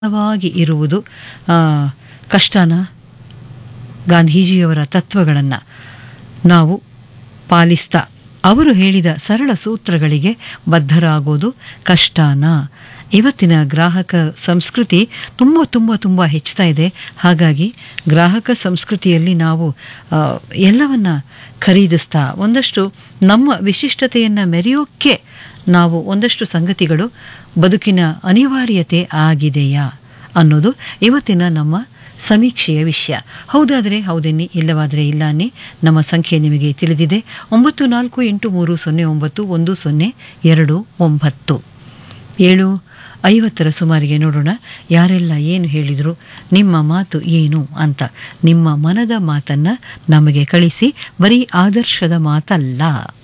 ವಾಗಿ ಇರುವುದು ಆ, ಕಷ್ಟನ ಗಾಂಧೀಜಿಯವರ ತತ್ವಗಳನ್ನು ನಾವು ಪಾಲಿಸ್ತಾ ಅವರು ಹೇಳಿದ ಸರಳ ಸೂತ್ರಗಳಿಗೆ ಬದ್ಧರಾಗೋದು ಕಷ್ಟನ ಇವತ್ತಿನ ಗ್ರಾಹಕ ಸಂಸ್ಕೃತಿ ತುಂಬ ತುಂಬ ತುಂಬ ಹೆಚ್ಚುತ್ತಾ ಇದೆ ಹಾಗಾಗಿ ಗ್ರಾಹಕ ಸಂಸ್ಕೃತಿಯಲ್ಲಿ ನಾವು ಆ, ಎಲ್ಲವನ್ನ ಖರೀದಿಸ್ತಾ ಒಂದಷ್ಟು ನಮ್ಮ ವಿಶಿಷ್ಟತೆಯನ್ನು ಮೆರೆಯೋಕ್ಕೆ ನಾವು ಒಂದಷ್ಟು ಸಂಗತಿಗಳು ಬದುಕಿನ ಅನಿವಾರ್ಯತೆ ಆಗಿದೆಯಾ ಅನ್ನೋದು ಇವತ್ತಿನ ನಮ್ಮ ಸಮೀಕ್ಷೆಯ ವಿಷಯ ಹೌದಾದರೆ ಹೌದೆನ್ನಿ ಇಲ್ಲವಾದರೆ ಇಲ್ಲ ಅನ್ನಿ ನಮ್ಮ ಸಂಖ್ಯೆ ನಿಮಗೆ ತಿಳಿದಿದೆ ಒಂಬತ್ತು ನಾಲ್ಕು ಎಂಟು ಮೂರು ಸೊನ್ನೆ ಒಂಬತ್ತು ಒಂದು ಸೊನ್ನೆ ಎರಡು ಒಂಬತ್ತು ಏಳು ಐವತ್ತರ ಸುಮಾರಿಗೆ ನೋಡೋಣ ಯಾರೆಲ್ಲ ಏನು ಹೇಳಿದರು ನಿಮ್ಮ ಮಾತು ಏನು ಅಂತ ನಿಮ್ಮ ಮನದ ಮಾತನ್ನು ನಮಗೆ ಕಳಿಸಿ ಬರೀ ಆದರ್ಶದ ಮಾತಲ್ಲ